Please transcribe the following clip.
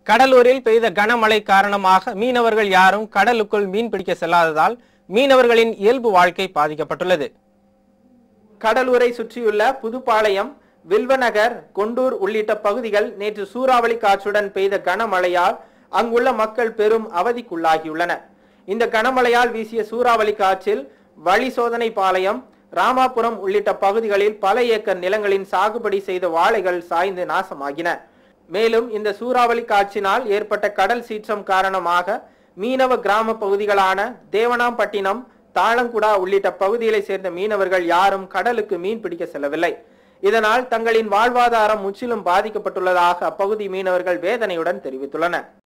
கடலூரில் பெய்த கனமழை காரணமாக மீனவர்கள் யாரும் கடலுக்குள் மீன் பிடிக்க செல்லாததால் மீனவர்களின் இயல்பு வாழ்க்கை பாதிக்கப்பட்டுள்ளது கடலூரை சுற்றியுள்ள புதுப்பாளையம் வில்வநகர் கொண்டூர் உள்ளிட்ட பகுதிகள் நேற்று சூறாவளி காற்றுடன் பெய்த கனமழையால் அங்குள்ள மக்கள் பெரும் அவதிக்குள்ளாகியுள்ளனர் இந்த கனமழையால் வீசிய சூறாவளி காற்றில் வழி சோதனை பாளையம் ராமாபுரம் உள்ளிட்ட பகுதிகளில் பல ஏக்கர் நிலங்களின் சாகுபடி செய்த வாழைகள் சாய்ந்து நாசமாகின மேலும் இந்த சூறாவளி காற்றினால் ஏற்பட்ட கடல் சீற்றம் காரணமாக மீனவ கிராம பகுதிகளான தேவனாம்பட்டினம் தாளங்குடா உள்ளிட்ட பகுதிகளை சேர்ந்த மீனவர்கள் யாரும் கடலுக்கு மீன் பிடிக்க செல்லவில்லை இதனால் தங்களின் வாழ்வாதாரம் முற்றிலும் பாதிக்கப்பட்டுள்ளதாக அப்பகுதி மீனவர்கள் வேதனையுடன் தெரிவித்துள்ளனர்